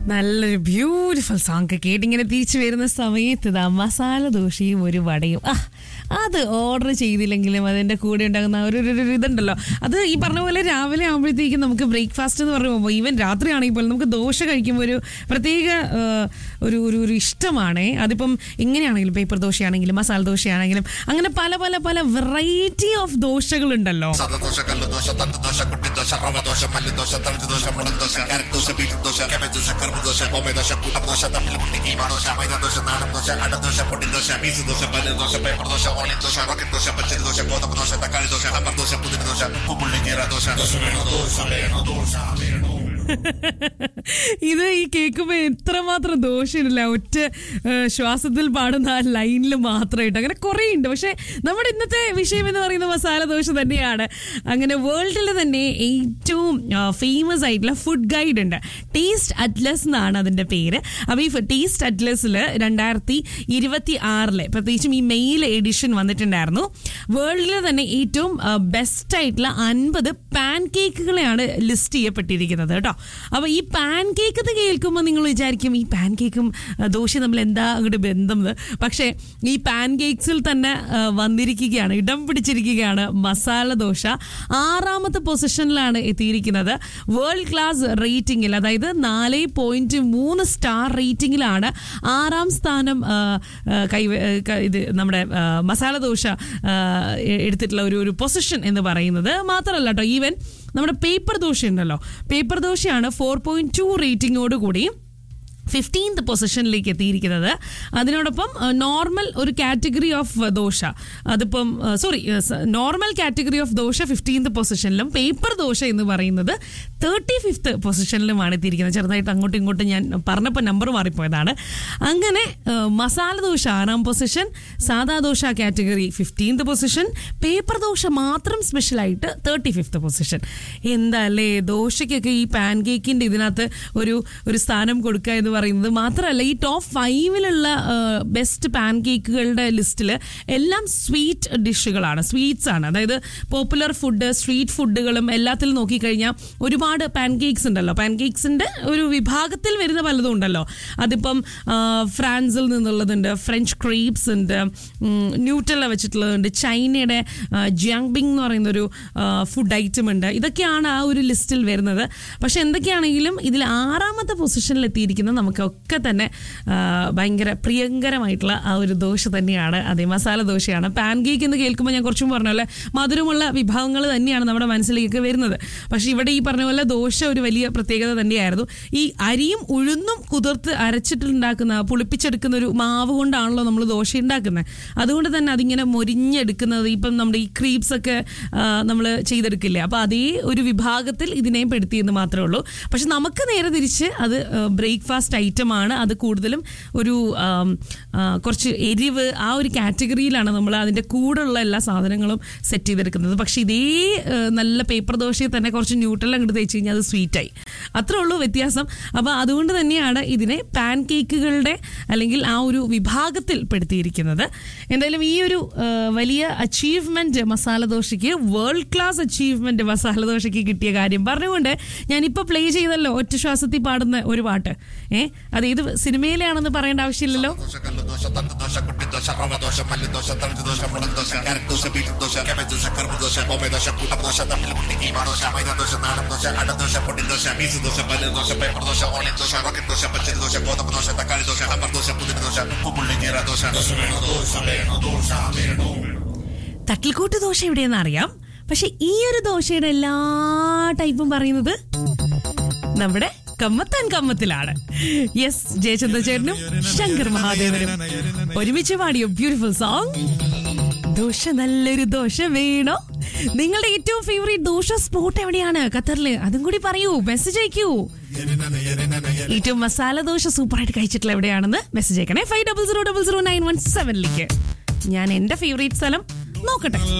നല്ലൊരു beautiful song കേട്ടിങ്ങനെ തിരിച്ചു വരുന്ന സമയത്ത് ഇതാ മസാല ദോശയും ഒരു വടയും ആ അത് ഓർഡർ ചെയ്തില്ലെങ്കിലും അതിൻ്റെ കൂടെ ഉണ്ടാകുന്ന ഒരു ഒരു- ഒരു ഇതുണ്ടല്ലോ അത് ഈ പറഞ്ഞ പോലെ രാവിലെ ആകുമ്പോഴത്തേക്കും നമുക്ക് ബ്രേക്ക്ഫാസ്റ്റ് എന്ന് പറയുമ്പോൾ ഈവൻ രാത്രിയാണെങ്കിൽ പോലും നമുക്ക് ദോശ കഴിക്കുമ്പോൾ ഒരു പ്രത്യേക ആ, ഒരു ഒരു ഒരു ഇഷ്ടമാണ് അതിപ്പം എങ്ങനെയാണെങ്കിലും പേപ്പർ ദോശയാണെങ്കിലും മസാല ദോശയാണെങ്കിലും അങ്ങനെ പല പല പല വെറൈറ്റി ഓഫ് ദോശകളുണ്ടല്ലോ സദദോശ കല്ലുദോശ തണ്ടുദോശ കുട്ടിദോശ റവദോശ മല്ലിദോശ തവിടുദോശ മുളകുദോശ കരക്ദോശ ബീറ്റ്റൂട്ട് ദോശ കാബേജ് ദോശ കർമ്മദോശ ബൊമ്മദോശ കൂട്ടദോശ തമ്മിൽ കുട്ടി കീമാദോശ മൈദദോശ നാടൻദോശ അടദോശ പൊടിദോശ മീസ് ദോശ പല്ല് dosa paper dosa online dosa rocket dosa പച്ചരി ദോശ ഗോതമ്പ് ദോശ തക്കാളി ദോശ ഹമ്പർ ദോശ പുതിന ദോശ ഉപ്പുള്ളി കീറ ദോശ ദോശ വേണോ ദോശ വേണോ ദോശ വേണോ ഇത് ഈ കേൾക്കുമ്പോൾ എത്രമാത്രം ദോഷമില്ല ഒറ്റ ഏ, ശ്വാസത്തിൽ പാടുന്ന ആ ലൈനിൽ മാത്രമായിട്ട് അങ്ങനെ കുറേ ഉണ്ട് പക്ഷേ നമ്മുടെ ഇന്നത്തെ വിഷയം എന്ന് പറയുന്ന മസാല ദോശ തന്നെയാണ് അങ്ങനെ വേൾഡിൽ തന്നെ ഏറ്റവും ഫേമസ് ആയിട്ടുള്ള ഫുഡ് ഗൈഡ് ഉണ്ട് ടേസ്റ്റ് അറ്റ്ലസ് എന്നാണ് അതിൻ്റെ പേര് അപ്പോൾ ഈ ടേസ്റ്റ് അറ്റ്ലസിൽ രണ്ടായിരത്തി ഇരുപത്തി ആറിലെ പ്രത്യേകിച്ചും ഈ മെയിൽ എഡിഷൻ വന്നിട്ടുണ്ടായിരുന്നു വേൾഡിൽ തന്നെ ഏറ്റവും ബെസ്റ്റ് ആയിട്ടുള്ള അൻപത് പാൻ കേക്കുകളെയാണ് ലിസ്റ്റ് ചെയ്യപ്പെട്ടിരിക്കുന്നത് കേട്ടോ അപ്പോൾ ഈ പാൻ കേക്ക് എന്ന് കേൾക്കുമ്പോൾ നിങ്ങൾ വിചാരിക്കും ഈ പാൻ കേക്കും ദോശ തമ്മിൽ എന്താ അങ്ങോട്ട് ബന്ധം എന്ന് പക്ഷേ ഈ പാൻ കേക്സിൽ തന്നെ ആ, വന്നിരിക്കുകയാണ് ഇടം പിടിച്ചിരിക്കുകയാണ് മസാല ദോശ ആറാമത്തെ പൊസിഷനിലാണ് എത്തിയിരിക്കുന്നത് വേൾഡ് ക്ലാസ് റേറ്റിംഗിൽ അതായത് നാല് പോയിന്റ് മൂന്ന് സ്റ്റാർ റേറ്റിംഗിലാണ് ആറാം സ്ഥാനം ആ, ആ, കൈ ക- ഇത് നമ്മുടെ ആ, മസാല ദോശ ആ, എ- എടുത്തിട്ടുള്ള ഒരു ഒരു പൊസിഷൻ എന്ന് പറയുന്നത് മാത്രമല്ല കേട്ടോ ഈവൻ നമ്മുടെ പേപ്പർ ദോശ ഉണ്ടല്ലോ പേപ്പർ ദോശയാണ് ഫോർ പോയിന്റ് ടു റേറ്റിംഗോട് കൂടി ഫിഫ്റ്റീൻത് പൊസിഷനിലേക്ക് എത്തിയിരിക്കുന്നത് അതിനോടൊപ്പം നോർമൽ ഒരു കാറ്റഗറി ഓഫ് ദോശ അതിപ്പം sorry normal category of dosa fifteenth പൊസിഷനിലും പേപ്പർ ദോശ എന്ന് പറയുന്നത് തേർട്ടി ഫിഫ്ത്ത് പൊസിഷനിലുമാണ് എത്തിയിരിക്കുന്നത് ചെറുതായിട്ട് അങ്ങോട്ടും ഇങ്ങോട്ടും ഞാൻ പറഞ്ഞപ്പോൾ നമ്പർ മാറിപ്പോയതാണ് അങ്ങനെ ആ, മസാല ദോശ ആറാം പൊസിഷൻ സാദാ dosa category fifteenth position paper dosa മാത്രം സ്പെഷ്യലായിട്ട് തേർട്ടി ഫിഫ്ത്ത് പൊസിഷൻ എന്താ അല്ലേ ദോശയ്ക്കൊക്കെ ഈ പാൻ കേക്കിൻ്റെ ഇതിനകത്ത് ഒരു ഒരു സ്ഥാനം കൊടുക്കുക എന്ന് പറയുന്നത് മാത്രമല്ല ഈ ടോപ്പ് ഫൈവിലുള്ള ബെസ്റ്റ് പാൻ കേക്കുകളുടെ ലിസ്റ്റിൽ എല്ലാം സ്വീറ്റ് ഡിഷുകളാണ് സ്വീറ്റ്സ് ആണ് അതായത് പോപ്പുലർ ഫുഡ് സ്ട്രീറ്റ് ഫുഡുകളും എല്ലാത്തിലും നോക്കിക്കഴിഞ്ഞാൽ ഒരുപാട് പാൻ കേക്ക്സ് ഉണ്ടല്ലോ പാൻ കേക്ക്സിൻ്റെ ഒരു വിഭാഗത്തിൽ വരുന്ന പലതും ഉണ്ടല്ലോ അതിപ്പം ആ, ഫ്രാൻസിൽ നിന്നുള്ളതുണ്ട് ഫ്രഞ്ച് ക്രീപ്സ് ഉണ്ട് ഉം, ന്യൂട്രല വെച്ചിട്ടുള്ളതുണ്ട് ചൈനയുടെ ജിയാങ്ബിങ് എന്ന് പറയുന്നൊരു ഫുഡ് ഐറ്റം ഉണ്ട് ഇതൊക്കെയാണ് ആ ഒരു ലിസ്റ്റിൽ വരുന്നത് പക്ഷെ എന്തൊക്കെയാണെങ്കിലും ഇതിൽ ആറാമത്തെ പൊസിഷനിൽ എത്തിയിരിക്കുന്നത് നമുക്കൊക്കെ തന്നെ ആ, ഭയങ്കര പ്രിയങ്കരമായിട്ടുള്ള ആ ഒരു ദോശ തന്നെയാണ് അതേ മസാല ദോശയാണ് പാൻ കേക്ക് എന്ന് കേൾക്കുമ്പോൾ ഞാൻ കുറച്ചും പറഞ്ഞ പോലെ മധുരമുള്ള വിഭവങ്ങൾ തന്നെയാണ് നമ്മുടെ മനസ്സിലേക്ക് വരുന്നത് പക്ഷെ ഇവിടെ ഈ പറഞ്ഞ പോലെ ദോശ ഒരു വലിയ പ്രത്യേകത തന്നെയായിരുന്നു ഈ അരിയും ഉഴുന്നും കുതിർത്ത് അരച്ചിട്ടുണ്ടാക്കുന്ന പുളിപ്പിച്ചെടുക്കുന്ന ഒരു മാവ് കൊണ്ടാണല്ലോ നമ്മൾ ദോശ ഉണ്ടാക്കുന്നത് അതുകൊണ്ട് തന്നെ അതിങ്ങനെ മൊരിഞ്ഞെടുക്കുന്നത് ഇപ്പം നമ്മുടെ ഈ ക്രീപ്സ് ഒക്കെ നമ്മൾ ചെയ്തെടുക്കില്ലേ അപ്പോൾ അതേ ഒരു വിഭാഗത്തിൽ ഇതിനെയും പെടുത്തിയെന്ന് മാത്രമേ ഉള്ളൂ പക്ഷെ നമുക്ക് നേരെ തിരിച്ച് അത് ബ്രേക്ക്ഫാസ്റ്റ് ഐറ്റമാണ് അത് കൂടുതലും ഒരു ആം, ആ, കുറച്ച് എരിവ് ആ ഒരു കാറ്റഗറിയിലാണ് നമ്മൾ അതിൻ്റെ കൂടെയുള്ള എല്ലാ സാധനങ്ങളും സെറ്റ് ചെയ്തെടുക്കുന്നത് പക്ഷേ ഇതേ ആ, നല്ല പേപ്പർ ദോശയിൽ തന്നെ കുറച്ച് ന്യൂട്രൽ അങ്ങോട്ട് തേച്ച് കഴിഞ്ഞാൽ അത് സ്വീറ്റായി അത്രേ ഉള്ളൂ വ്യത്യാസം അപ്പോൾ അതുകൊണ്ട് തന്നെയാണ് ഇതിനെ പാൻ കേക്കുകളുടെ അല്ലെങ്കിൽ ആ ഒരു വിഭാഗത്തിൽ പെടുത്തിയിരിക്കുന്നത് എന്തായാലും ഈ ഒരു ആ, വലിയ അച്ചീവ്മെന്റ് മസാല ദോശയ്ക്ക് വേൾഡ് ക്ലാസ് അച്ചീവ്മെന്റ് മസാല ദോശയ്ക്ക് കിട്ടിയ കാര്യം പറഞ്ഞുകൊണ്ട് ഞാനിപ്പോൾ പ്ലേ ചെയ്തല്ലോ ഒറ്റ ശ്വാസത്തിൽ പാടുന്ന ഒരു പാട്ട് ഏ അത് ഏത് സിനിമയിലാണെന്ന് പറയേണ്ട ആവശ്യമില്ലല്ലോ ദോശ കല്ലുദോശ തണ്ടുദോശ കുട്ടിദോശ റവദോശ മല്ലിദോശ തവിടുദോശ മുളകുദോശ കരക്ദോശ ബീറ്റ്റൂട്ട് ദോശ കാബേജ് ദോശ കർമ്മദോശ ബൊമ്മദോശ കൂട്ടദോശ തമ്മിൽ കുട്ടി കീമാദോശ മൈദദോശ നാടൻദോശ അടദോശ പൊടിദോശ മീസ് ദോശ പല്ല് dosa paper dosa online dosa rocket dosa പച്ചരി ദോശ ഗോതമ്പ് ദോശ തക്കാളി ദോശ ഹമ്പർ ദോശ പുതിന ദോശ ഉപ്പുള്ളി കീറ ദോശ ദോശ വേണോ ദോശ വേണോ ദോശ വേണോ തട്ടിൽക്കൂട്ട് ദോശ എവിടെയെന്ന് അറിയാം പക്ഷെ ഈ ഒരു ദോശയുടെ എല്ലാ ടൈപ്പും പറയുന്നത് നമ്മുടെ കമ്മത്താൻ കമ്മത്തിലാണ് യെസ് ജയചന്ദ്ര ചേട്ടനും ശങ്കർ മഹാദേവനും ഒരുമിച്ച് പാടിയ ബ്യൂട്ടിഫുൾ സോങ് ദോശ നല്ലൊരു ദോശ വേണോ നിങ്ങളുടെ ഏറ്റവും ഫേവറേറ്റ് ദോശ സ്പോട്ട് എവിടെയാണ് ഖത്തറില് അതും കൂടി പറയൂ മെസ്സേജ് അയക്കൂ ഏറ്റവും മസാല ദോശ സൂപ്പറായിട്ട് കഴിച്ചിട്ടുള്ള എവിടെയാണെന്ന് മെസ്സേജ് അയക്കണേ five double zero double zero nine one സെവനിലേക്ക് ഞാൻ എന്റെ ഫേവറേറ്റ് സ്ഥലം നോക്കട്ടെ